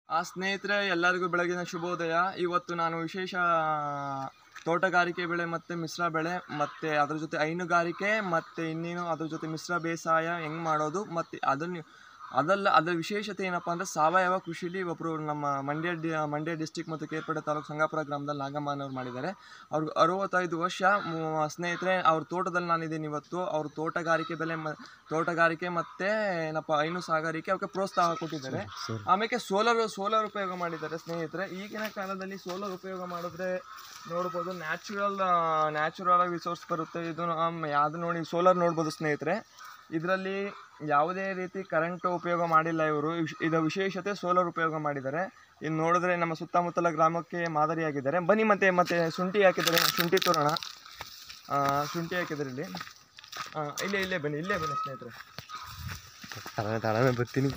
ಆ ಸ್ನೇಹಿತರೆ ಎಲ್ಲರಿಗೂ ಬೆಳಗಿನ ಶುಭೋದಯ ಇವತ್ತು ನಾನು ವಿಶೇಷ ತೋಟಗಾರಿಕೆ ಬೆಳೆ ಮತ್ತು ಮಿಶ್ರ ಬೆಳೆ ಮತ್ತು ಅದ್ರ ಜೊತೆ ಹೈನುಗಾರಿಕೆ ಮತ್ತು ಇನ್ನೇನು ಅದ್ರ ಜೊತೆ ಮಿಶ್ರ ಬೇಸಾಯ ಹೆಂಗೆ ಮಾಡೋದು ಮತ್ತು ಅದನ್ನು ಅದಲ್ಲ ಅದರ ವಿಶೇಷತೆ ಏನಪ್ಪ ಅಂದರೆ ಸಾವಯವ ಕೃಷಿಲಿ ಒಬ್ಬರು ನಮ್ಮ ಮಂಡ್ಯ ಡಿ ಮಂಡ್ಯ ಡಿಸ್ಟಿಕ್ ಮತ್ತು ಕೇರ್ಪೇಟೆ ತಾಲೂಕು ಸಂಗಾಪುರ ಗ್ರಾಮದಲ್ಲಿ ನಾಗಮ್ಮನವ್ರು ಮಾಡಿದ್ದಾರೆ ಅವ್ರಿಗೆ ಅರವತ್ತೈದು ವರ್ಷ ಮು- ಸ್ನೇಹಿತರೆ ಅವ್ರ ತೋಟದಲ್ಲಿ ನಾನಿದ್ದೀನಿ ಇವತ್ತು ಅವ್ರ ತೋಟಗಾರಿಕೆ ಬೆಲೆ ಮ ತೋಟಗಾರಿಕೆ ಮತ್ತು ಏನಪ್ಪ ಹೈನು ಸಾಗಾರಿಕೆ ಅವಕ್ಕೆ ಪ್ರೋತ್ಸಾಹ ಕೊಟ್ಟಿದ್ದಾರೆ ಆಮೇಲೆ ಸೋಲಾರ್ ಸೋಲಾರ್ ಉಪಯೋಗ ಮಾಡಿದ್ದಾರೆ ಸ್ನೇಹಿತರೆ ಈಗಿನ ಕಾಲದಲ್ಲಿ ಸೋಲಾರ್ ಉಪಯೋಗ ಮಾಡಿದ್ರೆ ನೋಡ್ಬೋದು ನ್ಯಾಚುರಲ್ ನ್ಯಾಚುರಲ್ ರಿಸೋರ್ಸ್ ಬರುತ್ತೆ ಇದು ಯಾವುದು ನೋಡಿ ಸೋಲಾರ್ ನೋಡ್ಬೋದು ಸ್ನೇಹಿತರೆ ಇದರಲ್ಲಿ ಯಾವುದೇ ರೀತಿ ಕರೆಂಟ್ ಉಪಯೋಗ ಮಾಡಿಲ್ಲ ಇವರು ಇದರ ವಿಶೇಷತೆ ಸೋಲಾರ್ ಉಪಯೋಗ ಮಾಡಿದ್ದಾರೆ ಇನ್ನು ನೋಡಿದ್ರೆ ನಮ್ಮ ಸುತ್ತಮುತ್ತಲ ಗ್ರಾಮಕ್ಕೆ ಮಾದರಿಯಾಗಿದ್ದಾರೆ ಬನ್ನಿ ಮತ್ತೆ ಮತ್ತೆ ಶುಂಠಿ ಹಾಕಿದ್ದಾರೆ ಶುಂಠಿ ತೋರೋಣ ಆ, ಶುಂಠಿ ಹಾಕಿದ್ದಾರೆ ಇಲ್ಲಿ ಆ, ಇಲ್ಲೇ ಇಲ್ಲೇ ಬನ್ನಿ ಇಲ್ಲೇ ಬನ್ನಿ ಸ್ನೇಹಿತರೆ ತಡನೆ ತಡನೆ ಬರ್ತೀನಿ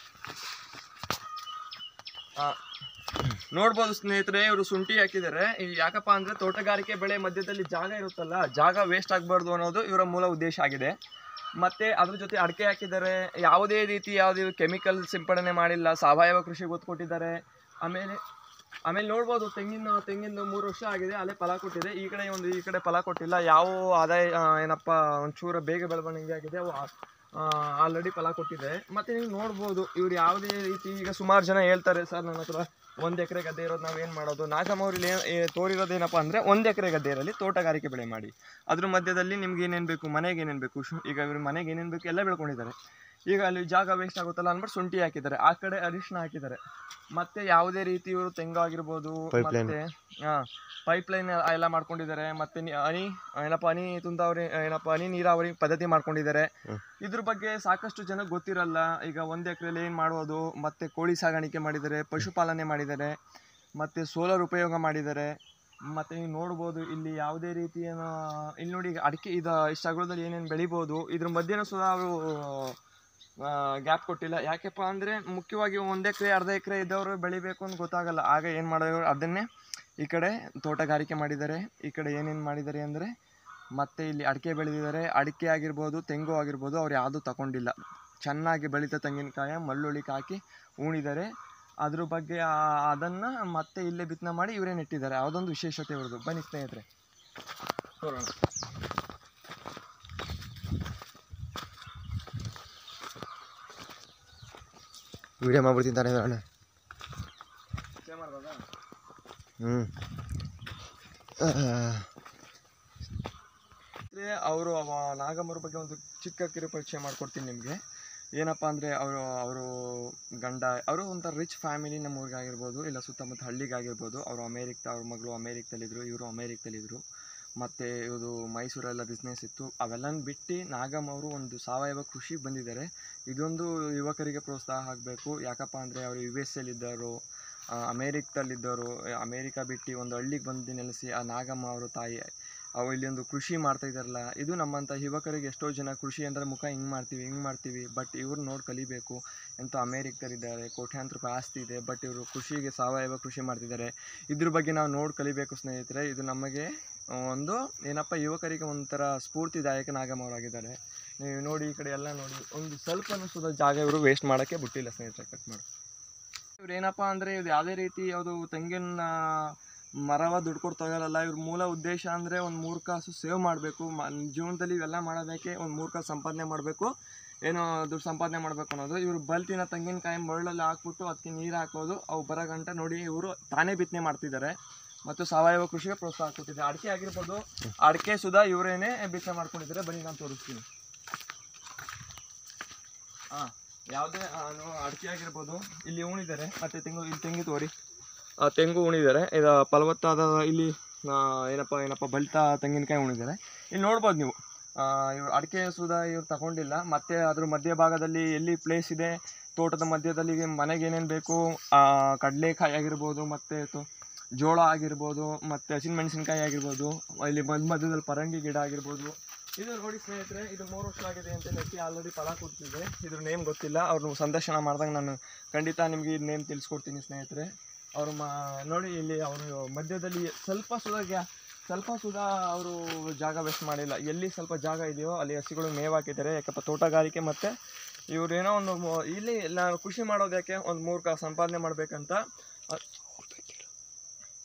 ಆ, ನೋಡ್ಬೋದು ಸ್ನೇಹಿತರೆ ಇವರು ಶುಂಠಿ ಹಾಕಿದ್ದಾರೆ ಈ ಯಾಕಪ್ಪ ಅಂದ್ರೆ ತೋಟಗಾರಿಕೆ ಬೆಳೆ ಮಧ್ಯದಲ್ಲಿ ಜಾಗ ಇರುತ್ತಲ್ಲ ಜಾಗ ವೇಸ್ಟ್ ಆಗಬಾರ್ದು ಅನ್ನೋದು ಇವರ ಮೂಲ ಉದ್ದೇಶ ಆಗಿದೆ ಮತ್ತೆ ಅದ್ರ ಜೊತೆ ಅಡಿಕೆ ಹಾಕಿದ್ದಾರೆ ಯಾವುದೇ ರೀತಿ ಯಾವುದೇ ಕೆಮಿಕಲ್ ಸಿಂಪಡಣೆ ಮಾಡಿಲ್ಲ ಸಾವಯವ ಕೃಷಿ ಒತ್ತು ಕೊಟ್ಟಿದ್ದಾರೆ ಆಮೇಲೆ ಆಮೇಲೆ ನೋಡ್ಬೋದು ತೆಂಗಿನ ತೆಂಗಿನ ಮೂರು ವರ್ಷ ಆಗಿದೆ ಅಲ್ಲೇ ಫಲ ಕೊಟ್ಟಿದೆ ಈ ಕಡೆ ಒಂದು ಈ ಕಡೆ ಫಲ ಕೊಟ್ಟಿಲ್ಲ ಯಾವ ಆದಾಯ ಆ, ಏನಪ್ಪ ಒಂಚೂರು ಬೇಗ ಬೆಳವಣಿಗೆ ಆಗಿದೆ ಅವು ಆಲ್ರೆಡಿ ಫಲ ಕೊಟ್ಟಿದೆ ಮತ್ತೆ ನೀವು ನೋಡ್ಬೋದು ಇವ್ರು ಯಾವುದೇ ರೀತಿ ಈಗ ಸುಮಾರು ಜನ ಹೇಳ್ತಾರೆ ಸರ್ ನನ್ನ ಹತ್ರ ಒಂದು ಎಕರೆ ಗದ್ದೆ ಇರೋದು ನಾವೇನು ಮಾಡೋದು ನಾಗಮೌರಿಲಿ ತೋರಿರೋದೇನಪ್ಪ ಅಂದರೆ ಒಂದು ಎಕರೆ ಗದ್ದೆ ಇರಲಿ ತೋಟಗಾರಿಕೆ ಬೆಳೆ ಮಾಡಿ ಅದ್ರ ಮಧ್ಯದಲ್ಲಿ ನಿಮ್ಗೆ ಏನೇನು ಬೇಕು ಮನೆಗೆ ಏನೇನು ಬೇಕು ಶು ಈಗ ಇವ್ರು ಮನೆಗೆ ಏನೇನು ಬೇಕು ಎಲ್ಲ ಬೆಳ್ಕೊಂಡಿದ್ದಾರೆ ಈಗ ಅಲ್ಲಿ ಜಾಗ ವೇಸ್ಟ್ ಆಗುತ್ತಲ್ಲ ಅಂದ್ಬಿಟ್ಟು ಶುಂಠಿ ಹಾಕಿದ್ದಾರೆ ಆ ಕಡೆ ಅರಿಶಿನ ಹಾಕಿದ್ದಾರೆ ಮತ್ತೆ ಯಾವುದೇ ರೀತಿ ಇವರು ತೆಂಗು ಆಗಿರ್ಬೋದು Pipeline. ಮತ್ತೆ ಹಾಂ ಪೈಪ್ ಲೈನ್ ಎಲ್ಲ ಮಾಡ್ಕೊಂಡಿದ್ದಾರೆ ಮತ್ತೆ ನಿ- ಹನಿ ಏನಪ್ಪ ಹನಿ ತುಂದಾವರಿ ಏನಪ್ಪ ಹನಿ ನೀರಾವರಿ ಪದ್ಧತಿ ಮಾಡ್ಕೊಂಡಿದ್ದಾರೆ ಹ್ಮ್. ಇದ್ರ ಬಗ್ಗೆ ಸಾಕಷ್ಟು ಜನ ಗೊತ್ತಿರಲ್ಲ ಈಗ ಒಂದು ಎಕರೆಲಿ ಏನು ಮಾಡೋದು ಮತ್ತೆ ಕೋಳಿ ಸಾಗಾಣಿಕೆ ಮಾಡಿದ್ದಾರೆ ಪಶುಪಾಲನೆ ಮಾಡಿದ್ದಾರೆ ಮತ್ತೆ ಸೋಲಾರ್ ಉಪಯೋಗ ಮಾಡಿದ್ದಾರೆ ಮತ್ತೆ ನೀವು ನೋಡ್ಬೋದು ಇಲ್ಲಿ ಯಾವುದೇ ರೀತಿಯ ಇಲ್ಲಿ ನೋಡಿ ಈಗ ಅಡಿಕೆ ಇದು ಇಷ್ಟು ಅಗಲದಲ್ಲಿ ಏನೇನು ಬೆಳಿಬೋದು ಇದ್ರ ಮಧ್ಯೆನೂ ಸುಧಾ ಅವರು ಗ್ಯಾಪ್ ಕೊಟ್ಟಿಲ್ಲ ಯಾಕೆಪ್ಪ ಅಂದರೆ ಮುಖ್ಯವಾಗಿ ಒಂದು ಎಕರೆ ಅರ್ಧ ಎಕರೆ ಇದ್ದವರು ಬೆಳಿಬೇಕು ಅಂತ ಗೊತ್ತಾಗಲ್ಲ ಆಗ ಏನು ಮಾಡೋದು ಅದನ್ನೇ ಈ ಕಡೆ ತೋಟಗಾರಿಕೆ ಮಾಡಿದ್ದಾರೆ ಈ ಕಡೆ ಏನೇನು ಮಾಡಿದ್ದಾರೆ ಅಂದರೆ ಮತ್ತೆ ಇಲ್ಲಿ ಅಡಿಕೆ ಬೆಳೆದಿದ್ದಾರೆ ಅಡಿಕೆ ಆಗಿರ್ಬೋದು ತೆಂಗು ಆಗಿರ್ಬೋದು ಅವ್ರು ಯಾವುದೂ ತಗೊಂಡಿಲ್ಲ ಚೆನ್ನಾಗಿ ಬೆಳೀತಾ ತೆಂಗಿನಕಾಯ ಮಳ್ಳುಳ್ಳಿಗೆ ಹಾಕಿ ಉಣಿದ್ದಾರೆ ಅದ್ರ ಬಗ್ಗೆ ಅದನ್ನು ಮತ್ತೆ ಇಲ್ಲೇ ಬಿತ್ತನೆ ಮಾಡಿ ಇವರೇ ನೆಟ್ಟಿದ್ದಾರೆ ಅದೊಂದು ವಿಶೇಷತೆ ಇವ್ರದ್ದು ಬನ್ನಿ ಸ್ನೇಹಿತರೆ ನೋಡೋಣ ವಿಡಿಯೋ ಮಾಡ್ಬಿಡ್ತೀನಿ ತಾನೇ ಅಣ್ಣ ಹ್ಞೂ ಅವರು ನಾಗಮ್ಮರ ಬಗ್ಗೆ ಒಂದು ಚಿಕ್ಕ ಕಿರು ಪರಿಚಯ ಮಾಡ್ಕೊಡ್ತೀನಿ ನಿಮಗೆ ಏನಪ್ಪ ಅಂದರೆ ಅವರು ಅವರು ಗಂಡ ಅವರು ಒಂಥರ ರಿಚ್ ಫ್ಯಾಮಿಲಿ ನಮ್ಮ ಊರಿಗೆ ಆಗಿರ್ಬೋದು ಇಲ್ಲ ಸುತ್ತಮುತ್ತ ಹಳ್ಳಿಗಾಗಿರ್ಬೋದು ಅವರು ಅಮೇರಿಕ ಅವ್ರ ಮಗಳು ಅಮೇರಿಕದಲ್ಲಿದ್ದರು ಇವರು ಅಮೇರಿಕದಲ್ಲಿದ್ದರು ಮತ್ತು ಇವರು ಮೈಸೂರೆಲ್ಲ ಬಿಸ್ನೆಸ್ ಇತ್ತು ಅವೆಲ್ಲನ ಬಿಟ್ಟು ನಾಗಮ್ಮ ಅವರು ಒಂದು ಸಾವಯವ ಕೃಷಿಗೆ ಬಂದಿದ್ದಾರೆ ಇದೊಂದು ಯುವಕರಿಗೆ ಪ್ರೋತ್ಸಾಹ ಆಗಬೇಕು ಯಾಕಪ್ಪ ಅಂದರೆ ಅವರು ಯು ಎಸ್ ಎಲ್ಲಿದ್ದರು ಅಮೇರಿಕದಲ್ಲಿದ್ದವರು ಅಮೇರಿಕ ಬಿಟ್ಟು ಒಂದು ಹಳ್ಳಿಗೆ ಬಂದು ನೆಲೆಸಿ ಆ ನಾಗಮ್ಮ ಅವರು ತಾಯಿ ಅವು ಇಲ್ಲಿ ಒಂದು ಕೃಷಿ ಮಾಡ್ತಾ ಇದ್ದಾರಲ್ಲ ಇದು ನಮ್ಮಂಥ ಯುವಕರಿಗೆ ಎಷ್ಟೋ ಜನ ಕೃಷಿ ಅಂದರೆ ಮುಖ ಹಿಂಗೆ ಮಾಡ್ತೀವಿ ಹಿಂಗೆ ಮಾಡ್ತೀವಿ ಬಟ್ ಇವ್ರು ನೋಡಿ ಕಲಿಬೇಕು ಎಂತ ಅಮೇರಿಕದಲ್ಲಿದ್ದಾರೆ ಕೋಟ್ಯಾಂತರ ರೂಪಾಯಿ ಆಸ್ತಿ ಇದೆ ಬಟ್ ಇವರು ಕೃಷಿಗೆ ಸಾವಯವ ಕೃಷಿ ಮಾಡ್ತಿದ್ದಾರೆ ಇದ್ರ ಬಗ್ಗೆ ನಾವು ನೋಡಿ ಕಲಿಬೇಕು ಸ್ನೇಹಿತರೆ ಇದು ನಮಗೆ ಒಂದು ಏನಪ್ಪ ಯುವಕರಿಗೆ ಒಂಥರ ಸ್ಫೂರ್ತಿದಾಯಕ ನಾಗಮ್ಮವರಾಗಿದ್ದಾರೆ ನೀವು ನೋಡಿ ಈ ಕಡೆ ಎಲ್ಲ ನೋಡಿ ಒಂದು ಸ್ವಲ್ಪನೂ ಸುದ ಜಾಗ ಇವರು ವೇಸ್ಟ್ ಮಾಡೋಕ್ಕೆ ಬಿಟ್ಟಿಲ್ಲ ಸ್ನೇಹಿತರೆ ಕಟ್ ಮಾಡಿ ಇವ್ರು ಏನಪ್ಪ ಅಂದರೆ ಇದು ಯಾವುದೇ ರೀತಿ ಯಾವುದು ತೆಂಗಿನ ಮರವ ದುಡ್ಡು ಕೊಟ್ಟು ತಗೊಳ್ಳಲ್ಲ ಇವ್ರ ಮೂಲ ಉದ್ದೇಶ ಅಂದರೆ ಒಂದು ಮೂರು ಕಾಸು ಸೇವ್ ಮಾಡಬೇಕು ಮ ಜೀವನದಲ್ಲಿ ಇವೆಲ್ಲ ಮಾಡೋದಕ್ಕೆ ಒಂದು ಮೂರು ಕಾಸು ಸಂಪಾದನೆ ಮಾಡಬೇಕು ಏನೋ ದುಡ್ಡು ಸಂಪಾದನೆ ಮಾಡಬೇಕು ಅನ್ನೋದು ಇವರು ಬಲ್ತಿನ ತೆಂಗಿನಕಾಯಿ ಮರಳಲ್ಲಿ ಹಾಕ್ಬಿಟ್ಟು ಅದಕ್ಕೆ ನೀರು ಹಾಕೋದು ಅವು ಬರೋ ಗಂಟೆ ನೋಡಿ ಇವರು ತಾನೇ ಬಿತ್ತನೆ ಮಾಡ್ತಿದ್ದಾರೆ ಮತ್ತು ಸಾವಯವ ಕೃಷಿಗೆ ಪ್ರೋತ್ಸಾಹ ಕೊಟ್ಟಿದ್ದಾರೆ ಅಡಿಕೆ ಆಗಿರ್ಬೋದು ಅಡಿಕೆ ಸುಧಾ ಇವರೇನೆ ಬಿತ್ತನೆ ಮಾಡ್ಕೊಂಡಿದ್ದಾರೆ ಬನ್ನಿ ನಾನು ತೋರಿಸ್ತೀನಿ ಹಾಂ ಯಾವುದೇ ಅಡಿಕೆ ಆಗಿರ್ಬೋದು ಇಲ್ಲಿ ಉಣಿದ್ದಾರೆ ಮತ್ತು ತೆಂಗು ಇಲ್ಲಿ ತೆಂಗು ತೋರಿ ಆ, ತೆಂಗು ಉಣಿದ್ದಾರೆ ಇದು ಫಲವತ್ತಾದ ಇಲ್ಲಿ ಆ, ಏನಪ್ಪ ಏನಪ್ಪ ಬಲಿತ ತೆಂಗಿನಕಾಯಿ ಉಣಿದ್ದಾರೆ ಇಲ್ಲಿ ನೋಡ್ಬೋದು ನೀವು ಆ, ಇವ್ರು ಅಡಿಕೆ ಸುಧಾ ಇವ್ರು ತಗೊಂಡಿಲ್ಲ ಮತ್ತೆ ಅದ್ರ ಮಧ್ಯಭಾಗದಲ್ಲಿ ಎಲ್ಲಿ ಪ್ಲೇಸ್ ಇದೆ ತೋಟದ ಮಧ್ಯದಲ್ಲಿ ಮನೆಗೆ ಏನೇನು ಬೇಕು ಆ, ಕಡಲೆಕಾಯಿ ಆಗಿರ್ಬೋದು ಮತ್ತು ತು- ಜೋಳ ಆಗಿರ್ಬೋದು ಮತ್ತು ಹಸಿಮೆಣಸಿನ್ಕಾಯಿ ಆಗಿರ್ಬೋದು ಇಲ್ಲಿ ಮಧ್ಯ ಮಧ್ಯದಲ್ಲಿ ಪರಂಗಿ ಗಿಡ ಆಗಿರ್ಬೋದು ಇದು ನೋಡಿ ಸ್ನೇಹಿತರೆ ಇದು ಮೂರು ವರ್ಷ ಆಗಿದೆ ಅಂತ ನೆಟ್ಟಿ ಆಲ್ರೆಡಿ ಫಲ ಕೊಡ್ತಿದೆ ಇದ್ರ ನೇಮ್ ಗೊತ್ತಿಲ್ಲ ಅವ್ರನ್ನ ಸಂದರ್ಶನ ಮಾಡಿದಾಗ ನಾನು ಖಂಡಿತ ನಿಮಗೆ ಇದು ನೇಮ್ ತಿಳಿಸ್ಕೊಡ್ತೀನಿ ಸ್ನೇಹಿತರೆ ಅವರು ಮಾ ನೋಡಿ ಇಲ್ಲಿ ಅವರು ಮಧ್ಯದಲ್ಲಿ ಸ್ವಲ್ಪ ಸುಧಾ ಗ್ಯಾ ಸ್ವಲ್ಪ ಸುಧಾ ಅವರು ಜಾಗ ವೇಸ್ಟ್ ಮಾಡಿಲ್ಲ ಎಲ್ಲಿ ಸ್ವಲ್ಪ ಜಾಗ ಇದೆಯೋ ಅಲ್ಲಿ ಹಸಿಗಳು ಮೇವು ಹಾಕಿದ್ದಾರೆ ಯಾಕಪ್ಪ ತೋಟಗಾರಿಕೆ ಮತ್ತು ಇವ್ರು ಏನೋ ಒಂದು ಮೊ- ಇಲ್ಲಿ ಎಲ್ಲ ಖುಷಿ ಮಾಡೋದು ಯಾಕೆ ಒಂದು ಮೂರು ಕಾಸು ಸಂಪಾದನೆ ಮಾಡ್ಬೇಕಂತ ಅ-